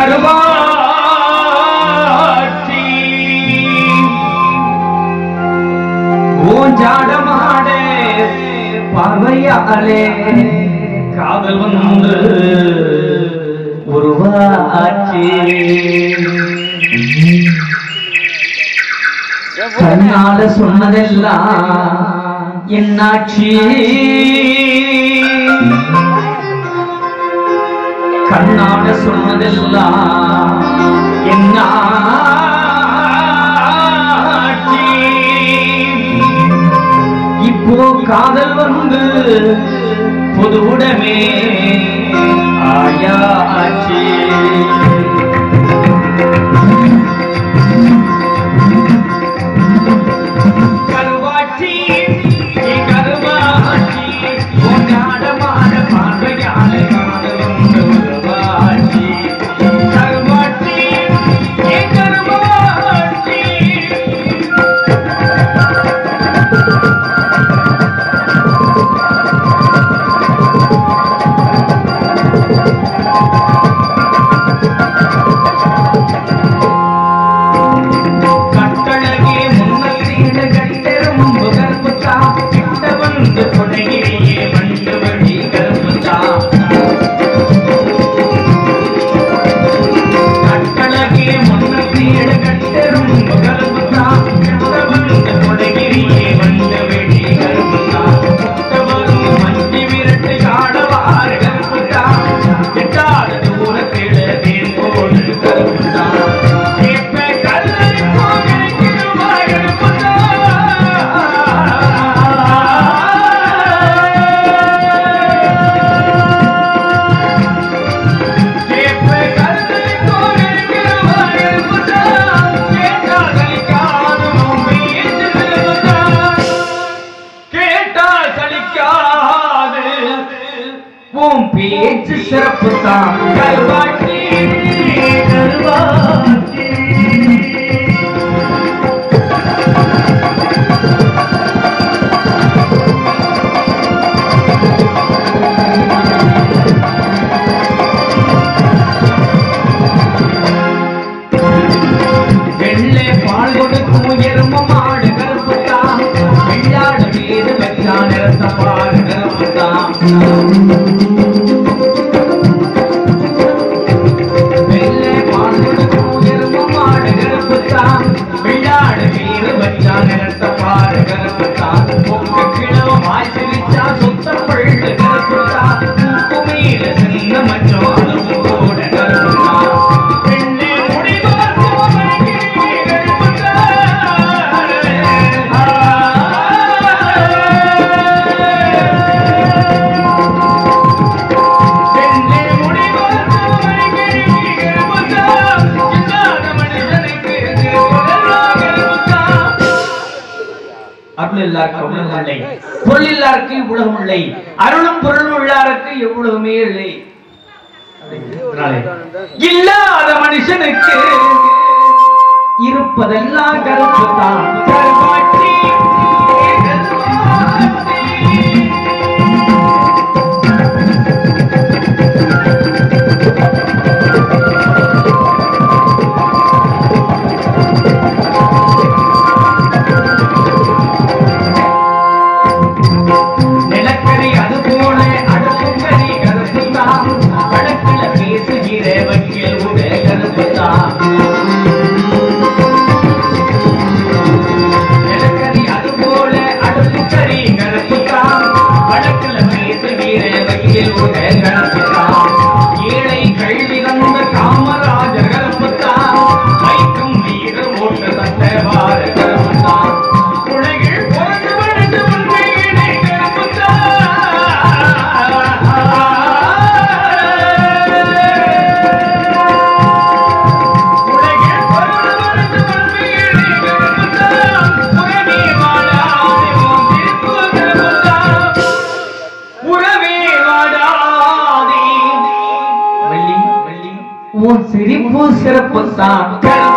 கருவாச்சி ஊஞ்சாடமாட பார்வையாலே காதல் வந்து உருவாச்சி கண்ணால சொன்னதெல்லாம் என்னாச்சு கண்ணால சொன்னதெல்லாம் என்னாச்சு இப்போ காதல் வந்து பொது உடமே ஆயாச்சு கருவாச்சி நீ கருவாச்சி உன்னாடமான பார்வையால காதல் வந்து உருவாச்சி கருவாச்சி நீ கருவாச்சி கட்டழகே முன்னீடு கட்டெரும்பு கருப்புத்தா கிட்ட வந்து கொடையிலேயே வண்டு வழி கருப்புத்தா கட்டழகே முன்னீடு கட்டெரும்பு கருப்புத்தா கிட்ட வந்து கொடையிலேயே வண்டு வழி கருப்புத்தா கிட்ட வரும் மஞ்சி விரட்டு காடவாறு கருப்புத்தா எட்டாத தூரத்தில் தேன் போடு கருப்புத்தா கேட்ப கல்லறை போகிறவாய் கருப்புத்தா கேட்ப கல்லறை போகிறவாய் கருப்புத்தா கேட்டால் கலிக்காதும் பேச்சு கருப்புத்தா கேட்டால் சலிக்காது உன் பேச்சு சிறப்பு தான் கருவாச்சி கருவாச்சி வெள்ளை பால் கொடுக்கும் எரும மாடு கருப்புத்தான் வெள்ளாடு வீடு வச்சான் நிறத்த பாடு கருப்புத்தான் வெள்ளை பால் கொடுக்கும் எரும மாடு கருப்புத்தான் வெள்ளாடு வீடு வச்சான் நிறத்த பாடு கருப்புத்தான் பொக்கு கிழவ வாய் சிரிச்சா சுத்த பள்ளு கருப்புத்தான் குமீல சின்ன மச்சம் அதுவும் கூட கருப்புத்தான் வெள்ளை முடிவார் கோமலைக்கு அருள் இல்லாருக்கு உலகம் இல்லை பொருள் இல்லாருக்கு உலகம் இல்லை அருளும் பொருளும் உள்ளாருக்கு எவ்வளவுமே இல்லை அதனாலே, இல்லாத மனுஷனுக்கு இருப்பதெல்லாம் கருப்பு தான் கருப்பாட்சி கருப்பாட்சி. நிலக்கரி அது போல அடுப்பும் கறி கருப்பு தான் வழக்கில் பேசுகிற வக்கீல் உட கருப்பு தான் நிலக்கரி அது போல அடுப்பு கறி கருப்பு தான் வழக்கில் பேசுகிற வக்கீல் உட கருப்பு தான் ஏழை கல்வி தந்த காமராஜர் கருப்பு தான் வைக்கும் வீடு ஓட்ட சட்டவார கருப்பு தான் உலகில் பிறந்து வளர்ந்து உண்மையினை கருப்பு உலகில் பிறந்து வளர்ந்து உண்மையினை கருப்பு உறவே வாழாதே உன் திருப்பு கருப்பு உறவே வாழாதே வள்ளி வள்ளி உன் சிரிப்பு சிறப்பு தான்